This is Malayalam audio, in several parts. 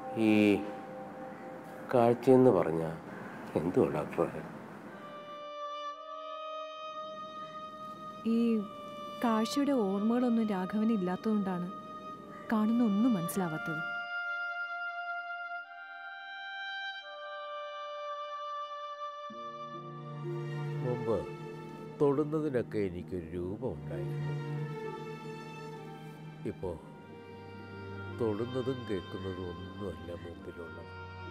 ഈ കാഴ്ചയെന്ന് പറഞ്ഞ എന്തുവാ ഡോക്ടറെ ഈ കാഴ്ചയുടെ ഓർമ്മകളൊന്നും രാഘവന് ഇല്ലാത്തതുകൊണ്ടാണ് കാണുന്ന ഒന്നും മനസ്സിലാവാത്തത് മുമ്പ് തൊടുന്നതിനൊക്കെ എനിക്കൊരു രൂപം ഉണ്ടായിരുന്നു ഇപ്പോൾ തൊടുന്നതും കേൾക്കുന്നതും ഒന്നുമല്ല മുമ്പിലുള്ളത്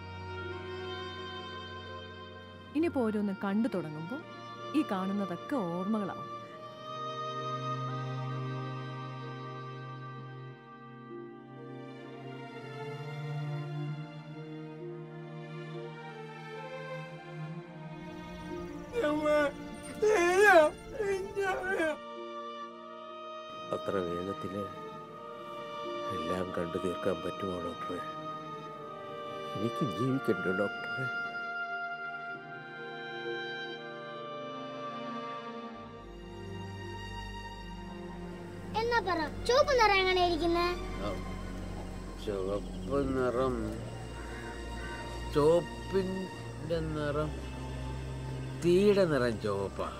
ഇനിയിപ്പോൾ ഓരോന്ന് കണ്ടു തുടങ്ങുമ്പോൾ ഈ കാണുന്നതൊക്കെ ഓർമ്മകളാവും അത്ര വേഗത്തിൽ എല്ലാം കണ്ടു തീർക്കാൻ പറ്റുമോ ഡോക്ടറെ എനിക്ക് ജീവിക്കണ്ടേ ഡോക്ടറെ എന്നാ പറ ചുവപ്പ് നിറം എങ്ങനെ ഇരിക്കുന്നേ ചുവപ്പ് നിറം ചുവപ്പിൻ്റെ നിറം തീയുടെ നിറം ചുവപ്പാ